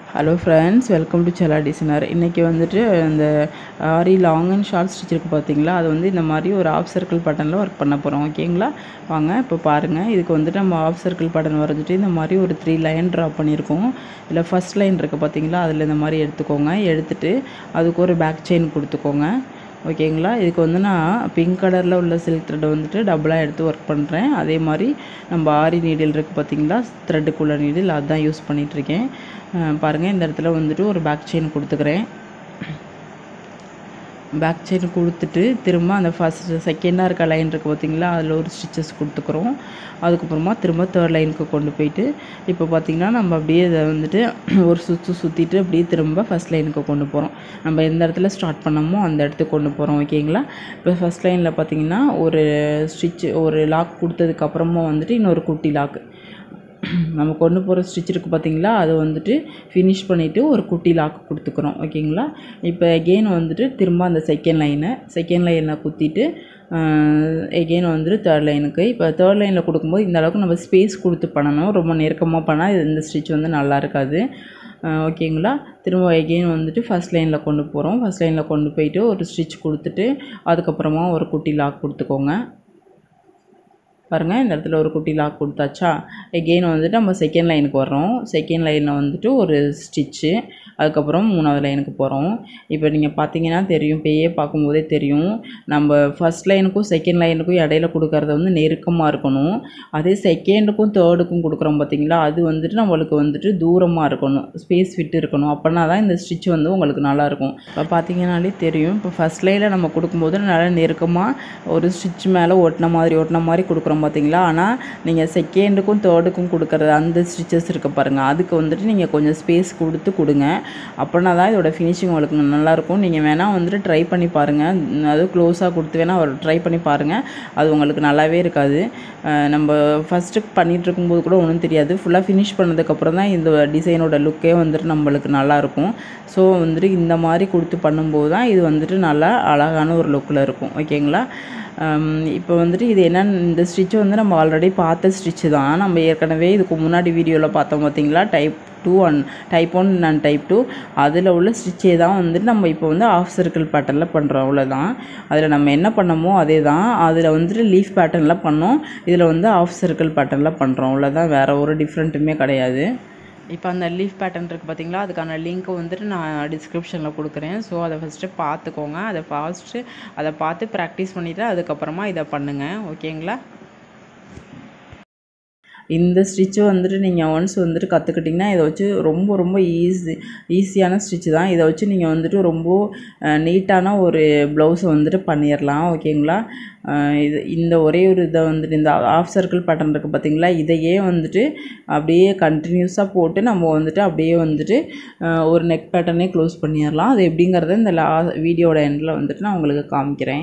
hello friends welcome to செலா designer இன்றைக்கி வந்துட்டு இந்த aari long and short stitch இருக்குது பார்த்தீங்களா அது வந்து இந்த மாதிரி ஒரு ஆஃப் சர்க்கிள் பட்டனில் ஒர்க் பண்ண போகிறோம் ஓகேங்களா வாங்க இப்போ பாருங்கள் இதுக்கு வந்துட்டு நம்ம ஆஃப் சர்க்கிள் பட்டன் வரைஞ்சிட்டு இந்த மாதிரி ஒரு த்ரீ லைன் ட்ரா பண்ணியிருக்கோம் இதில் ஃபஸ்ட் லைன் இருக்குது பார்த்தீங்களா அதில் இந்த மாதிரி எடுத்துக்கோங்க எடுத்துட்டு அதுக்கு ஒரு பேக் செயின் கொடுத்துக்கோங்க ஓகேங்களா இதுக்கு வந்து நான் பிங்க் கலரில் உள்ள சில்க் த்ரெட்டை வந்துட்டு டபுளாக எடுத்து ஒர்க் பண்ணுறேன் அதே மாதிரி நம்ம ஆரி நீடில் இருக்குது பார்த்தீங்களா த்ரெட்டுக்குள்ள நீடில் அதுதான் யூஸ் பண்ணிகிட்ருக்கேன் பாருங்கள் இந்த இடத்துல வந்துட்டு ஒரு பேக் செயின் கொடுத்துக்கிறேன் பேக் செயின் கொடுத்துட்டு திரும்ப அந்த ஃபஸ்ட் செகண்டாக இருக்க லைன் இருக்குது பார்த்தீங்களா அதில் ஒரு ஸ்டிச்சஸ் கொடுத்துக்குறோம் அதுக்கப்புறமா திரும்ப தேர்ட் லைனுக்கு கொண்டு போயிட்டு இப்போ பார்த்திங்கன்னா நம்ம அப்படியே இதை வந்துட்டு ஒரு சுற்று சுற்றிட்டு அப்படியே திரும்ப ஃபஸ்ட் லைனுக்கு கொண்டு போகிறோம் நம்ம எந்த இடத்துல ஸ்டார்ட் பண்ணமோ அந்த இடத்துக்கு கொண்டு போகிறோம் ஓகேங்களா இப்போ ஃபஸ்ட் லைனில் பார்த்திங்கன்னா ஒரு ஸ்டிச் ஒரு லாக் கொடுத்ததுக்கப்புறமா வந்துட்டு இன்னொரு குட்டி லாக்கு நம்ம கொண்டு போகிற ஸ்டிச் இருக்குது பார்த்தீங்களா அது வந்துட்டு ஃபினிஷ் பண்ணிவிட்டு ஒரு குட்டி லாக் கொடுத்துக்குறோம் ஓகேங்களா இப்போ எகெயின் வந்துட்டு திரும்ப அந்த செகண்ட் லைனை செகண்ட் லைனில் குத்திட்டு எகெயின் வந்துட்டு தேர்ட் லைனுக்கு இப்போ தேர்ட் லைனில் கொடுக்கும்போது இந்த அளவுக்கு நம்ம ஸ்பேஸ் கொடுத்து பண்ணணும் ரொம்ப நெருக்கமாக பண்ணால் இந்த ஸ்டிச் வந்து நல்லா இருக்காது ஓகேங்களா திரும்ப எகெயின் வந்துட்டு ஃபஸ்ட் லைனில் கொண்டு போகிறோம் ஃபஸ்ட் லைனில் கொண்டு போயிட்டு ஒரு ஸ்டிச் கொடுத்துட்டு அதுக்கப்புறமா ஒரு குட்டி லாக் கொடுத்துக்கோங்க பாருங்கள் இந்த இடத்துல ஒரு குட்டி லாக் கொடுத்தாச்சா எகெயின் வந்துட்டு நம்ம செகண்ட் லைனுக்கு வர்றோம் செகண்ட் லைனில் வந்துட்டு ஒரு ஸ்டிச்சு அதுக்கப்புறம் மூணாவது லைனுக்கு போகிறோம் இப்போ நீங்கள் பார்த்தீங்கன்னா தெரியும் பேயே பார்க்கும்போதே தெரியும் நம்ம ஃபஸ்ட் லைனுக்கும் செகண்ட் லைனுக்கும் இடையில கொடுக்கறது வந்து நெருக்கமாக இருக்கணும் அதே செகண்டுக்கும் தேர்டுக்கும் கொடுக்குறோம் பார்த்தீங்களா அது வந்துட்டு நம்மளுக்கு வந்துட்டு தூரமாக இருக்கணும் ஸ்பேஸ் விட்டு இருக்கணும் அப்படின்னா தான் இந்த ஸ்டிச் வந்து உங்களுக்கு நல்லாயிருக்கும் இப்போ பார்த்தீங்கன்னாலே தெரியும் இப்போ ஃபஸ்ட் லைனில் நம்ம கொடுக்கும்போது நல்லா நெருக்கமாக ஒரு ஸ்டிச் மேலே ஒட்டின மாதிரி ஒட்டின மாதிரி கொடுக்குறோம் பார்த்தீங்களா ஆனால் நீங்கள் செகண்டுக்கும் தேர்டுக்கும் கொடுக்குறது அந்த ஸ்டிச்சஸ் இருக்க பாருங்கள் அதுக்கு வந்துட்டு நீங்கள் கொஞ்சம் ஸ்பேஸ் கொடுத்து கொடுங்க அப்படின்னா தான் இதோட ஃபினிஷிங் உங்களுக்கு நல்லாயிருக்கும் நீங்கள் வேணால் வந்துட்டு ட்ரை பண்ணி பாருங்கள் அதுவும் க்ளோஸாக கொடுத்து வேணால் ட்ரை பண்ணி பாருங்கள் அது உங்களுக்கு நல்லாவே இருக்காது நம்ம ஃபஸ்ட்டு பண்ணிகிட்டு இருக்கும்போது கூட ஒன்றும் தெரியாது ஃபுல்லாக ஃபினிஷ் பண்ணதுக்கப்புறம் தான் இந்த டிசைனோட லுக்கே வந்துட்டு நம்மளுக்கு நல்லாயிருக்கும் ஸோ வந்துட்டு இந்த மாதிரி கொடுத்து பண்ணும்போது தான் இது வந்துட்டு நல்லா அழகான ஒரு லுக்கில் இருக்கும் ஓகேங்களா இப்போ வந்துட்டு இது என்னன்னு இந்த ஸ்டிச்சு வந்து நம்ம ஆல்ரெடி பார்த்த ஸ்டிச்சு தான் நம்ம ஏற்கனவே இதுக்கு முன்னாடி வீடியோவில் பார்த்தோம் பார்த்தீங்களா type two and type one and type two அதில் உள்ள ஸ்டிச்சே தான் வந்துட்டு நம்ம இப்போ வந்து ஆஃப் சர்க்கிள் பேட்டர்னில் பண்ணுறோம் அவ்வளோதான் அதில் நம்ம என்ன பண்ணமோ அதே தான் அதில் வந்துட்டு லீஃப் பேட்டர்னில் பண்ணோம் இதில் வந்து ஆஃப் சர்க்கிள் பேட்டர்னில் பண்ணுறோம் அவ்வளோதான் வேறு ஒரு டிஃப்ரெண்ட்டுமே கிடையாது இப்போ அந்த லீஃப் பேட்டர்ன் இருக்குது பார்த்தீங்களா அதுக்கான லிங்க்கை வந்துட்டு நான் டிஸ்கிரிப்ஷனில் கொடுக்குறேன் ஸோ அதை ஃபஸ்ட்டு பார்த்துக்கோங்க அதை ஃபஸ்ட்டு அதை பார்த்து ப்ராக்டிஸ் பண்ணிவிட்டு அதுக்கப்புறமா இதை பண்ணுங்கள் ஓகேங்களா இந்த ஸ்டிச்சு வந்துட்டு நீங்கள் ஒன்ஸ் வந்துட்டு கற்றுக்கிட்டிங்கன்னா இதை வச்சு ரொம்ப ரொம்ப ஈஸி ஈஸியான ஸ்டிச்சு தான் இதை வச்சு நீங்கள் வந்துட்டு ரொம்ப நீட்டான ஒரு ப்ளவுஸை வந்துட்டு பண்ணிடலாம் ஓகேங்களா இது இந்த ஒரே ஒரு இதை வந்துட்டு இந்த ஆஃப் சர்க்கிள் பேட்டர்ன் இருக்குது பார்த்தீங்களா இதையே வந்துட்டு அப்படியே கண்டினியூஸாக போட்டு நம்ம வந்துட்டு அப்படியே வந்துட்டு ஒரு நெக் பேட்டர்னே க்ளோஸ் பண்ணிடலாம் அது எப்படிங்கிறத இந்த லா வீடியோட எண்டில் வந்துட்டு நான் உங்களுக்கு காமிக்கிறேன்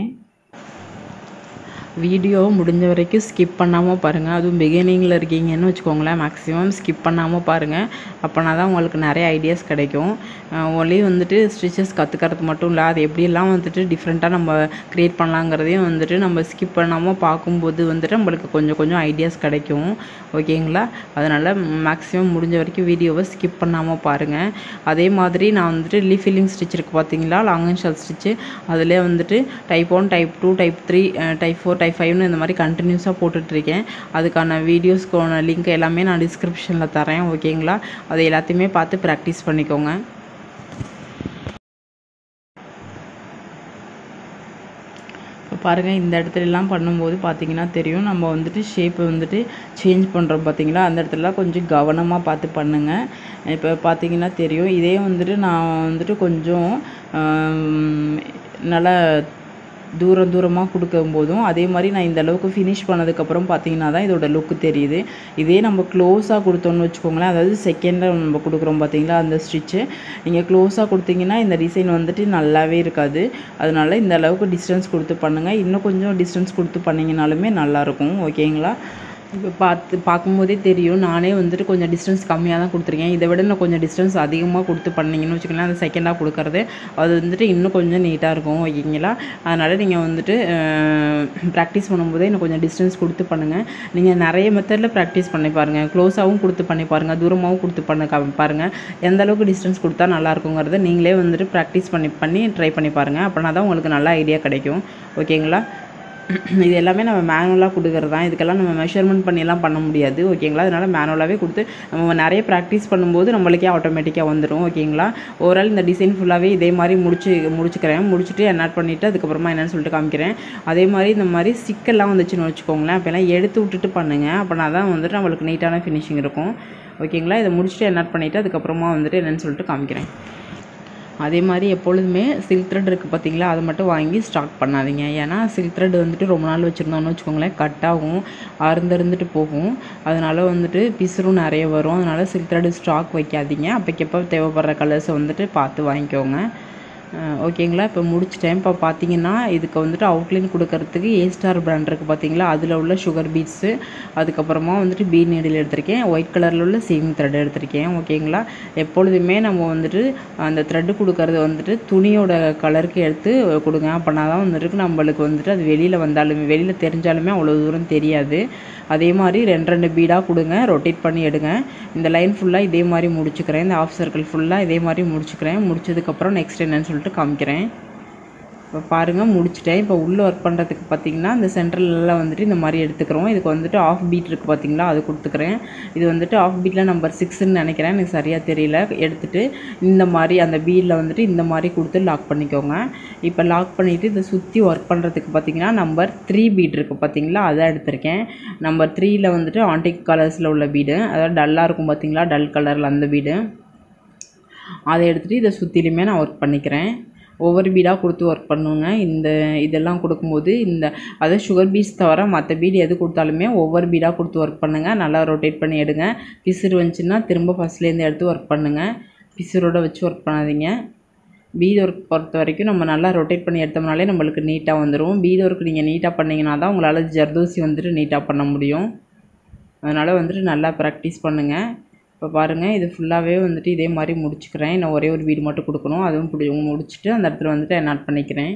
வீடியோ முடிஞ்ச வரைக்கும் ஸ்கிப் பண்ணாமல் பாருங்கள் அதுவும் பிகினிங்கில் இருக்கீங்கன்னு வச்சுக்கோங்களேன் மேக்ஸிமம் ஸ்கிப் பண்ணாமல் பாருங்கள் அப்போனா தான் உங்களுக்கு நிறைய ஐடியாஸ் கிடைக்கும் ஒன்லி வந்துட்டு ஸ்டிச்சஸ் கற்றுக்கிறது மட்டும் இல்லை அது எப்படியெல்லாம் வந்துட்டு டிஃப்ரெண்ட்டாக நம்ம க்ரியேட் பண்ணலாங்கிறதையும் வந்துட்டு நம்ம ஸ்கிப் பண்ணாமல் பார்க்கும்போது வந்துட்டு நம்மளுக்கு கொஞ்சம் கொஞ்சம் ஐடியாஸ் கிடைக்கும் ஓகேங்களா அதனால் மேக்ஸிமம் முடிஞ்ச வரைக்கும் வீடியோவை ஸ்கிப் பண்ணாமல் பாருங்கள் அதே மாதிரி நான் வந்துட்டு லீஃப் ஃபில்லிங் ஸ்டிச் இருக்குது பார்த்தீங்களா லாங் அண்ட் ஷார்ட் ஸ்டிச்சு அதிலே வந்துட்டு type one type two type three type four type ஃபைவ்னு இந்த மாதிரி கண்டினியூஸாக போட்டுட்ருக்கேன் அதுக்கான வீடியோஸ்க்கான லிங்க் எல்லாமே நான் டிஸ்கிரிப்ஷனில் தரேன் ஓகேங்களா அதை எல்லாத்தையுமே பார்த்து ப்ராக்டிஸ் பண்ணிக்கோங்க இப்போ பாருங்கள் இந்த இடத்துலலாம் பண்ணும்போது பார்த்தீங்கன்னா தெரியும் நம்ம வந்துட்டு ஷேப்பை வந்துட்டு சேஞ்ச் பண்ணுறோம் பார்த்தீங்களா அந்த இடத்துலலாம் கொஞ்சம் கவனமாக பார்த்து பண்ணுங்கள் இப்போ பார்த்தீங்கன்னா தெரியும் இதே வந்துட்டு நான் வந்துட்டு கொஞ்சம் நல்லா தூரம் தூரமாக கொடுக்கும் போதும் அதே மாதிரி நான் இந்த அளவுக்கு ஃபினிஷ் பண்ணதுக்கப்புறம் பார்த்தீங்கன்னா தான் இதோட லுக்கு தெரியுது இதே நம்ம க்ளோஸாக கொடுத்தோன்னு வச்சுக்கோங்களேன் அதாவது செகண்டில் நம்ம கொடுக்குறோம் பார்த்தீங்களா அந்த ஸ்டிச்சு நீங்கள் க்ளோஸாக கொடுத்தீங்கன்னா இந்த டிசைன் வந்துட்டு நல்லாவே இருக்காது அதனால இந்த அளவுக்கு டிஸ்டன்ஸ் கொடுத்து பண்ணுங்கள் இன்னும் கொஞ்சம் டிஸ்டன்ஸ் கொடுத்து பண்ணிங்கனாலுமே நல்லாயிருக்கும் ஓகேங்களா இப்போ பார்த்து பார்க்கும்போதே தெரியும் நானே வந்துட்டு கொஞ்சம் டிஸ்டன்ஸ் கம்மியாக தான் கொடுத்துருக்கேன் இதை விட நான் கொஞ்சம் டிஸ்டன்ஸ் அதிகமாக கொடுத்து பண்ணிங்கன்னு வச்சுக்கோங்களேன் அந்த செகண்டாக கொடுக்கறது அது வந்துட்டு இன்னும் கொஞ்சம் நீட்டாக இருக்கும் ஓகேங்களா அதனால் நீங்கள் வந்துட்டு ப்ராக்டிஸ் பண்ணும்போதே இன்னும் கொஞ்சம் டிஸ்டன்ஸ் கொடுத்து பண்ணுங்கள் நீங்கள் நிறைய மெத்தடில் ப்ராக்டிஸ் பண்ணி பாருங்கள் க்ளோஸாகவும் கொடுத்து பண்ணி பாருங்கள் தூரமாகவும் கொடுத்து பண்ண க- பாருங்கள் எந்த அளவுக்கு டிஸ்டன்ஸ் கொடுத்தா நல்லா இருக்குங்கிறத நீங்களே வந்துட்டு ப்ராக்டிஸ் பண்ணி பண்ணி ட்ரை பண்ணி பாருங்கள் அப்படின்னா தான் உங்களுக்கு நல்ல ஐடியா கிடைக்கும் ஓகேங்களா இது எல்லாமே நம்ம மேனுவலாக கொடுக்குறது தான் இதுக்கெல்லாம் நம்ம மெஷர்மெண்ட் பண்ணியெல்லாம் பண்ண முடியாது ஓகேங்களா அதனால் மேனுவலாகவே கொடுத்து நம்ம நிறைய ப்ராக்டிஸ் பண்ணும்போது நம்மளுக்கே ஆட்டோமேட்டிக்காக வந்துடும் ஓகேங்களா ஓவரால் இந்த டிசைன் ஃபுல்லாகவே இதே மாதிரி முடிச்சு முடிச்சுக்கிறேன் முடிச்சுட்டு என்ன பண்ணிவிட்டு அதுக்கப்புறமா என்னன்னு சொல்லிட்டு காமிக்கிறேன் அதே மாதிரி இந்த மாதிரி சிக்கெல்லாம் வந்துச்சுன்னு வச்சுக்கோங்களேன் அப்போல்லாம் எடுத்து விட்டுட்டு பண்ணுங்கள் அப்படின்னா தான் வந்துட்டு நம்மளுக்கு நீட்டான ஃபினிஷிங் இருக்கும் ஓகேங்களா இதை முடிச்சுட்டு என்ன பண்ணிவிட்டு அதுக்கப்புறமா வந்துட்டு என்னன்னு சொல்லிட்டு காமிக்கிறேன் அதே மாதிரி எப்பொழுதுமே சில்க் த்ரெட் இருக்குது பார்த்தீங்களா அதை மட்டும் வாங்கி ஸ்டாக் பண்ணாதீங்க ஏன்னா சில்க் த்ரெட் வந்துட்டு ரொம்ப நாள் வச்சுருந்தோம்னு வச்சுக்கோங்களேன் கட் ஆகும் அறுந்தறுந்துட்டு போகும் அதனால வந்துட்டு பிசுறும் நிறைய வரும் அதனால சில்க் த்ரெட் ஸ்டாக் வைக்காதீங்க அப்போக்கப்போ தேவைப்படுற கலர்ஸை வந்துட்டு பார்த்து வாங்கிக்கோங்க அஹ் ஓகேங்களா இப்போ முடிச்சிட்டேன் இப்போ பார்த்தீங்கன்னா இதுக்கு வந்துட்டு அவுட்லைன் கொடுக்கறதுக்கு ஏ ஸ்டார் பிராண்ட் இருக்குது பார்த்தீங்களா அதில் உள்ள சுகர் பீட்ஸு அதுக்கப்புறமா வந்துட்டு பீ நீடில் எடுத்திருக்கேன் ஒயிட் கலரில் உள்ள சேவிங் த்ரெட் எடுத்திருக்கேன் ஓகேங்களா எப்பொழுதுமே நம்ம வந்துட்டு அந்த த்ரெட்டு கொடுக்கறது வந்துட்டு துணியோட கலருக்கு எடுத்து கொடுங்க அப்படின்னா தான் வந்துட்டு நம்மளுக்கு வந்துட்டு அது வெளியில் வந்தாலுமே வெளியில் தெரிஞ்சாலுமே அவ்வளோ தூரம் தெரியாது அதே மாதிரி ரெண்டு ரெண்டு பீடாக கொடுங்க ரொட்டேட் பண்ணி எடுங்க இந்த லைன் ஃபுல்லாக இதே மாதிரி முடிச்சுக்கிறேன் இந்த ஆஃப் சர்க்கிள் ஃபுல்லாக இதே மாதிரி முடிச்சுக்கிறேன் முடிச்சதுக்கப்புறம் நெக்ஸ்ட் என்னன்னு சொல்லிட்டு காமிக்கிறேன் இப்போ பாருங்கள் முடிச்சிட்டேன் இப்போ உள்ளே ஒர்க் பண்ணுறதுக்கு பார்த்தீங்கன்னா இந்த சென்ட்ரல்லாம் வந்துட்டு இந்த மாதிரி எடுத்துக்கிறோம் இதுக்கு வந்துட்டு ஆஃப் பீட் இருக்குது பார்த்தீங்களா அது கொடுத்துக்கிறேன் இது வந்துட்டு ஆஃப் பீட்டில் நம்பர் சிக்ஸ்ன்னு நினைக்கிறேன் எனக்கு சரியாக தெரியல எடுத்துட்டு இந்த மாதிரி அந்த பீடில் வந்துட்டு இந்த மாதிரி கொடுத்து லாக் பண்ணிக்கோங்க இப்போ லாக் பண்ணிவிட்டு இதை சுற்றி ஒர்க் பண்ணுறதுக்கு பார்த்தீங்கன்னா நம்பர் த்ரீ பீட் இருக்குது பார்த்தீங்களா அதை எடுத்திருக்கேன் நம்பர் த்ரீயில் வந்துட்டு ஆன்டிக் கலர்ஸில் உள்ள பீடு அதாவது டல்லாக இருக்கும் பார்த்தீங்களா டல் கலரில் அந்த பீடு அதை எடுத்துகிட்டு இதை சுற்றிலுமே நான் ஒர்க் பண்ணிக்கிறேன் ஒவ்வொரு பீடாக கொடுத்து ஒர்க் பண்ணுங்க இந்த இதெல்லாம் கொடுக்கும்போது இந்த அதாவது சுகர் பீட்ஸ் தவிர மற்ற பீடு எது கொடுத்தாலுமே ஒவ்வொரு பீடாக கொடுத்து ஒர்க் பண்ணுங்கள் நல்லா ரொட்டேட் பண்ணி எடுங்க பிசுறு வந்துச்சுன்னா திரும்ப ஃபஸ்ட்லேருந்து எடுத்து ஒர்க் பண்ணுங்கள் பிசுரோட வச்சு ஒர்க் பண்ணாதீங்க பீட் ஒர்க் பொறுத்த வரைக்கும் நம்ம நல்லா ரொட்டேட் பண்ணி எடுத்தோம்னாலே நம்மளுக்கு நீட்டாக வந்துடும் பீட் ஒர்க் நீங்கள் நீட்டாக பண்ணிங்கன்னா தான் உங்களால் ஜர்தோசி வந்துட்டு நீட்டாக பண்ண முடியும் அதனால் வந்துட்டு நல்லா ப்ராக்டிஸ் பண்ணுங்கள் இப்போ பாருங்கள் இது ஃபுல்லாகவே வந்துட்டு இதே மாதிரி முடிச்சுக்கிறேன் இன்னும் ஒரே ஒரு வீடு மட்டும் கொடுக்கணும் அதுவும் பிடி முடிச்சுட்டு அந்த இடத்துல வந்துட்டு என்னாட் பண்ணிக்கிறேன்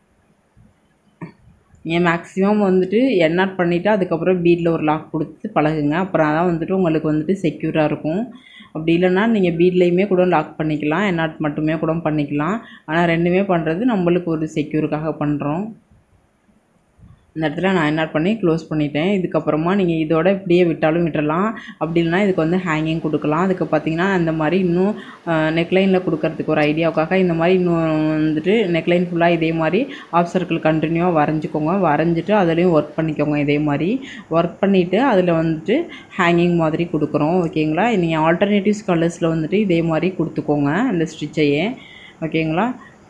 நீங்கள் மேக்ஸிமம் வந்துட்டு என்னாட் பண்ணிவிட்டு அதுக்கப்புறம் பீடில் ஒரு லாக் கொடுத்து பழகுங்க அப்புறம் அதான் வந்துட்டு உங்களுக்கு வந்துட்டு செக்யூராக இருக்கும் அப்படி இல்லைன்னா நீங்கள் பீட்லேயுமே கூட லாக் பண்ணிக்கலாம் என்னாட் மட்டுமே கூட பண்ணிக்கலாம் ஆனால் ரெண்டுமே பண்ணுறது நம்மளுக்கு ஒரு செக்யூருக்காக பண்ணுறோம் இந்த இடத்துல நான் என்ன பண்ணி க்ளோஸ் பண்ணிட்டேன் இதுக்கப்புறமா நீங்கள் இதோட இப்படியே விட்டாலும் விட்டுறலாம் அப்படி இல்லைனா இதுக்கு வந்து ஹேங்கிங் கொடுக்கலாம் அதுக்கு பார்த்தீங்கன்னா அந்த மாதிரி இன்னும் நெக்லைனில் கொடுக்கறதுக்கு ஒரு ஐடியாவுக்காக இந்த மாதிரி இன்னும் வந்துட்டு நெக்லைன் ஃபுல்லாக இதே மாதிரி ஆஃப் சர்க்கிள் கண்டினியூவாக வரைஞ்சிக்கோங்க வரைஞ்சிட்டு அதுலேயும் ஒர்க் பண்ணிக்கோங்க இதே மாதிரி ஒர்க் பண்ணிவிட்டு அதில் வந்துட்டு ஹேங்கிங் மாதிரி கொடுக்குறோம் ஓகேங்களா நீங்கள் ஆல்டர்னேட்டிவ்ஸ் கலர்ஸில் வந்துட்டு இதே மாதிரி கொடுத்துக்கோங்க இந்த ஸ்டிச்சையே ஓகேங்களா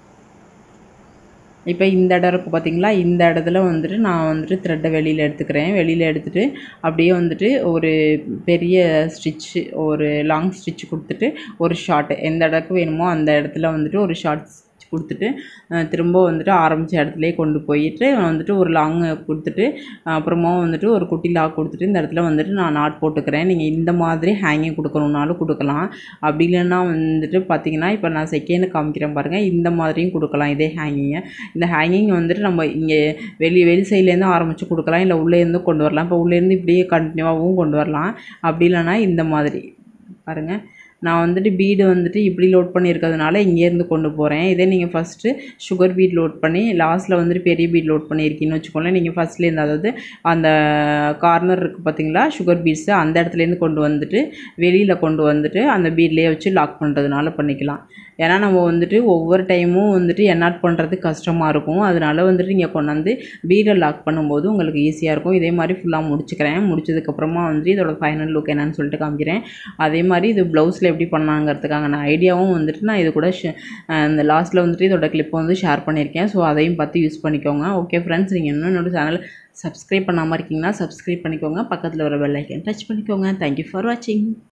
இப்போ இந்த இடம் இருக்குது பார்த்தீங்களா இந்த இடத்துல வந்துட்டு நான் வந்துட்டு த்ரெட்டை வெளியில் எடுத்துக்கிறேன் வெளியில் எடுத்துகிட்டு அப்படியே வந்துட்டு ஒரு பெரிய ஸ்டிச்சு ஒரு லாங் ஸ்டிச் கொடுத்துட்டு ஒரு ஷார்ட் எந்த இடத்துக்கு வேணுமோ அந்த இடத்துல வந்துட்டு ஒரு ஷார்ட் கொடுத்துட்டு அஹ், திரும்ப வந்துட்டு ஆரம்பித்த இடத்துலையே கொண்டு போயிட்டு வந்துட்டு ஒரு லாங் கொடுத்துட்டு அப்புறமா வந்துட்டு ஒரு குட்டி லாக் கொடுத்துட்டு இந்த இடத்துல வந்துட்டு நான் நாட் போட்டுக்கிறேன் நீங்கள் இந்த மாதிரி ஹேங்கிங் கொடுக்கணுன்னாலும் கொடுக்கலாம் அப்படி இல்லைன்னா வந்துட்டு பார்த்தீங்கன்னா இப்போ நான் செகண்ட் காமிக்கிறேன் பாருங்கள் இந்த மாதிரியும் கொடுக்கலாம் இதே ஹேங்கிங்கை இந்த ஹேங்கிங் வந்துட்டு நம்ம இங்கே வெளி வெளி சைட்லேருந்து ஆரம்பித்து கொடுக்கலாம் இல்லை உள்ளேருந்து கொண்டு வரலாம் இப்போ உள்ளேருந்து இப்படியே கண்டினியூவாகவும் கொண்டு வரலாம் அப்படி இல்லைன்னா இந்த மாதிரி பாருங்கள் நான் வந்துட்டு பீடு வந்துட்டு இப்படி லோட் பண்ணியிருக்கிறதுனால இங்கேருந்து கொண்டு போகிறேன் இதே நீங்கள் ஃபஸ்ட்டு சுகர் பீட் லோட் பண்ணி லாஸ்ட்டில் வந்துட்டு பெரிய பீட் லோட் பண்ணியிருக்கீங்கன்னு வச்சுக்கோங்களேன் நீங்கள் ஃபஸ்ட்லேருந்து அதாவது அந்த கார்னர் இருக்குது பார்த்தீங்களா சுகர் பீட்ஸு அந்த இடத்துலேருந்து கொண்டு வந்துட்டு வெளியில் கொண்டு வந்துட்டு அந்த பீட்லேயே வச்சு லாக் பண்ணுறதுனால பண்ணிக்கலாம் ஏன்னா நம்ம வந்துட்டு ஒவ்வொரு டைமும் வந்துட்டு என்னாட் பண்ணுறது கஷ்டமாக இருக்கும் அதனால வந்துட்டு நீங்கள் கொண்டாந்து பீடை லாக் பண்ணும்போது உங்களுக்கு ஈஸியாக இருக்கும் இதே மாதிரி ஃபுல்லாக முடிச்சுக்கிறேன் முடிச்சதுக்கப்புறமா வந்துட்டு இதோட ஃபைனல் லுக் என்னன்னு சொல்லிட்டு காமிக்கிறேன் அதே மாதிரி இது ப்ளவுஸில் எப்படி பண்ணாங்கிறதுக்கான ஐடியாவும் வந்துட்டு நான் இது கூட ஷே- அஹ் இந்த லாஸ்ட்டில் வந்துட்டு இதோட கிளிப்பை வந்து ஷேர் பண்ணியிருக்கேன் ஸோ அதையும் பார்த்து யூஸ் பண்ணிக்கோங்க ஓகே ஃப்ரெண்ட்ஸ் நீங்கள் இன்னும் என்னோட சேனல் சப்ஸ்கிரைப் பண்ணாமல் இருக்கீங்கன்னா சப்ஸ்கிரைப் பண்ணிக்கோங்க பக்கத்தில் வர பெல் ஐக்கன் டச் பண்ணிக்கோங்க தேங்க்யூ ஃபார் வாட்சிங்